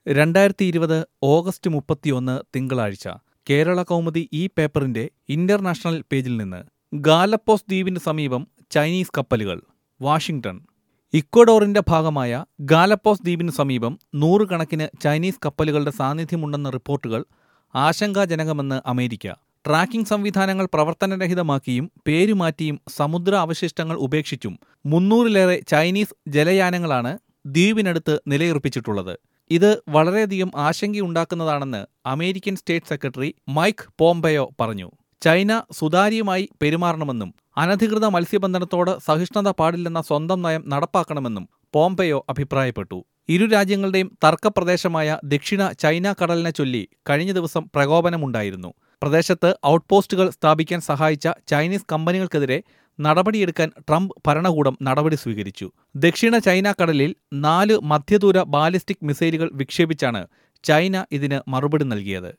രണ്ടായിരത്തി ഇരുപത് ഓഗസ്റ്റ് മുപ്പത്തിയൊന്ന് തിങ്കളാഴ്ച കേരള കൗമുദി ഈ പേപ്പറിന്റെ ഇന്റർനാഷണൽ പേജിൽ നിന്ന് ഗാലപ്പോസ് ദ്വീപിന് സമീപം ചൈനീസ് കപ്പലുകൾ വാഷിംഗ്ടൺ ഇക്വഡോറിന്റെ ഭാഗമായ ഗാലപ്പോസ് ദ്വീപിന് സമീപം നൂറുകണക്കിന് ചൈനീസ് കപ്പലുകളുടെ സാന്നിധ്യമുണ്ടെന്ന റിപ്പോർട്ടുകൾ ആശങ്കാജനകമെന്ന് അമേരിക്ക ട്രാക്കിംഗ് സംവിധാനങ്ങൾ പ്രവർത്തനരഹിതമാക്കിയും പേരുമാറ്റിയും സമുദ്ര അവശിഷ്ടങ്ങൾ ഉപേക്ഷിച്ചും മുന്നൂറിലേറെ ചൈനീസ് ജലയാനങ്ങളാണ് ദ്വീപിനടുത്ത് നിലയുറപ്പിച്ചിട്ടുള്ളത് ഇത് വളരെയധികം ആശങ്കയുണ്ടാക്കുന്നതാണെന്ന് American state secretary Mike Pompeo പറഞ്ഞു ചൈന സുതാര്യമായി പെരുമാറണമെന്നും അനധികൃത മത്സ്യബന്ധനത്തോട് സഹിഷ്ണുത പാടില്ലെന്ന സ്വന്തം നയം നടപ്പാക്കണമെന്നും പോംപെയോ അഭിപ്രായപ്പെട്ടു ഇരു രാജ്യങ്ങളുടെയും തർക്കപ്രദേശമായ ദക്ഷിണ ചൈന കടലിനെ ചൊല്ലി കഴിഞ്ഞ ദിവസം പ്രകോപനമുണ്ടായിരുന്നു പ്രദേശത്ത് ഔട്ട്പോസ്റ്റുകൾ സ്ഥാപിക്കാൻ സഹായിച്ച ചൈനീസ് കമ്പനികൾക്കെതിരെ നടപടിയെടുക്കാൻ ട്രംപ് ഭരണകൂടം നടപടി സ്വീകരിച്ചു ദക്ഷിണ ചൈന കടലിൽ നാല് മധ്യദൂര ബാലിസ്റ്റിക് മിസൈലുകൾ വിക്ഷേപിച്ചാണ് ചൈന ഇതിന് മറുപടി നൽകിയത്